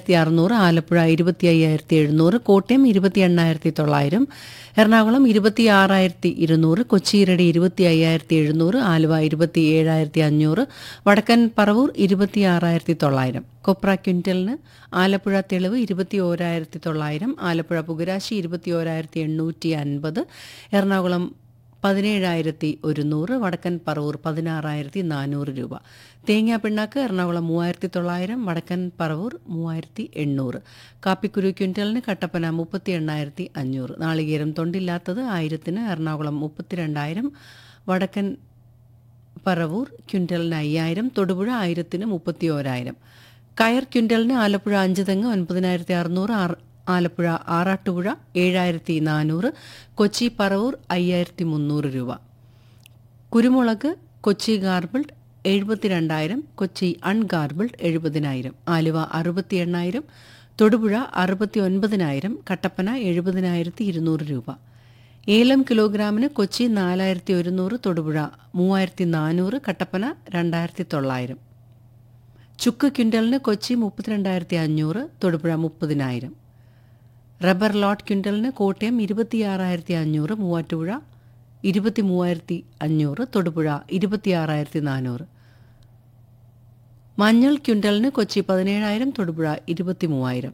അയ്യായിരത്തി അറുന്നൂറ് ആലപ്പുഴ ഇരുപത്തി അയ്യായിരത്തി എഴുന്നൂറ് കോട്ടയം ഇരുപത്തി എണ്ണായിരത്തി തൊള്ളായിരം എറണാകുളം ഇരുപത്തി ആറായിരത്തി ഇരുന്നൂറ് കൊച്ചിയിരടി ഇരുപത്തി അയ്യായിരത്തി എഴുന്നൂറ് ആലുവ ഇരുപത്തി ഏഴായിരത്തി അഞ്ഞൂറ് വടക്കൻ പറവൂർ ഇരുപത്തി ആറായിരത്തി തൊള്ളായിരം കൊപ്ര ക്വിൻ്റലിന് ആലപ്പുഴ തെളിവ് ഇരുപത്തി ഓരായിരത്തി തൊള്ളായിരം ആലപ്പുഴ പുകരാശി ഇരുപത്തി ഓരായിരത്തി എണ്ണൂറ്റി അൻപത് എറണാകുളം പതിനേഴായിരത്തി ഒരുന്നൂറ് വടക്കൻ പറവൂർ പതിനാറായിരത്തി നാനൂറ് രൂപ തേങ്ങാ പിണ്ണാക്ക് എറണാകുളം മൂവായിരത്തി തൊള്ളായിരം വടക്കൻ പറവൂർ മൂവായിരത്തി എണ്ണൂറ് കാപ്പിക്കുരു ക്വിൻ്റലിന് കട്ടപ്പന മുപ്പത്തി എണ്ണായിരത്തി അഞ്ഞൂറ് നാളികേരം തൊണ്ടില്ലാത്തത് ആയിരത്തിന് എറണാകുളം മുപ്പത്തിരണ്ടായിരം വടക്കൻ പറവൂർ ക്വിൻ്റലിന് അയ്യായിരം തൊടുപുഴ ആയിരത്തിന് മുപ്പത്തി ഓരായിരം കയർ ക്വിൻ്റലിന് ആലപ്പുഴ അഞ്ച് തെങ്ങ് ഒൻപതിനായിരത്തി അറുന്നൂറ് ആറ് ആലപ്പുഴ ആറാട്ടുപുഴ ഏഴായിരത്തി നാനൂറ് കൊച്ചി പറവൂർ അയ്യായിരത്തി മുന്നൂറ് രൂപ കുരുമുളക് കൊച്ചി ഗാർബിൾഡ് എഴുപത്തിരണ്ടായിരം കൊച്ചി അൺഗാർബിൾഡ് എഴുപതിനായിരം ആലുവ അറുപത്തി എണ്ണായിരം തൊടുപുഴ അറുപത്തി ഒൻപതിനായിരം കട്ടപ്പന എഴുപതിനായിരത്തി ഇരുന്നൂറ് രൂപ ഏലം കിലോഗ്രാമിന് കൊച്ചി നാലായിരത്തി ഒരുന്നൂറ് തൊടുപുഴ മൂവായിരത്തി നാനൂറ് കട്ടപ്പന രണ്ടായിരത്തി തൊള്ളായിരം ചുക്ക് ക്വിൻ്റലിന് കൊച്ചി മുപ്പത്തിരണ്ടായിരത്തി അഞ്ഞൂറ് തൊടുപുഴ മുപ്പതിനായിരം റബ്ബർ ലോട്ട് ക്വിൻ്റലിന് കോട്ടയം ഇരുപത്തിയാറായിരത്തി അഞ്ഞൂറ് മൂവാറ്റുപുഴ ഇരുപത്തി മൂവായിരത്തി അഞ്ഞൂറ് തൊടുപുഴ ഇരുപത്തിയാറായിരത്തി നാനൂറ് മഞ്ഞൾ ക്വിൻ്റലിന് കൊച്ചി പതിനേഴായിരം തൊടുപുഴ ഇരുപത്തി മൂവായിരം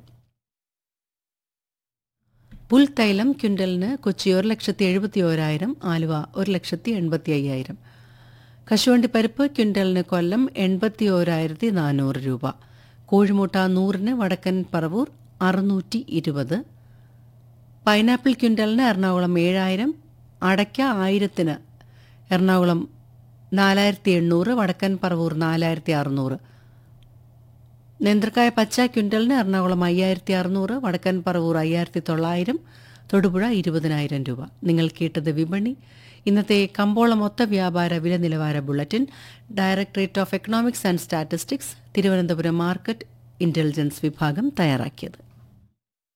പുൽത്തൈലം ക്വിൻ്റലിന് കൊച്ചി ഒരു ലക്ഷത്തി എഴുപത്തി ഓരായിരം ആലുവ ഒരു ലക്ഷത്തി എൺപത്തി അയ്യായിരം കശുവണ്ടി പരിപ്പ് ക്വിൻ്റലിന് കൊല്ലം എൺപത്തി ഓരായിരത്തി നാനൂറ് രൂപ കോഴിമുട്ട നൂറിന് വടക്കൻ പറവൂർ അറുന്നൂറ്റി ഇരുപത് പൈനാപ്പിൾ ക്വിൻ്റലിന് എറണാകുളം ഏഴായിരം അടയ്ക്ക ആയിരത്തിന് എറണാകുളം നാലായിരത്തി എണ്ണൂറ് വടക്കൻ പറവൂർ നാലായിരത്തി അറുന്നൂറ് നേന്ത്രക്കായ പച്ച ക്വിൻ്റലിന് എറണാകുളം അയ്യായിരത്തി അറുന്നൂറ് വടക്കൻ പറവൂർ അയ്യായിരത്തി തൊള്ളായിരം തൊടുപുഴ ഇരുപതിനായിരം രൂപ നിങ്ങൾ കേട്ടത് വിപണി ഇന്നത്തെ കമ്പോള മൊത്ത വ്യാപാര വില നിലവാര bulletin directorate of economics and statistics Thiruvananthapuram market intelligence വിഭാഗം തയ്യാറാക്കിയത്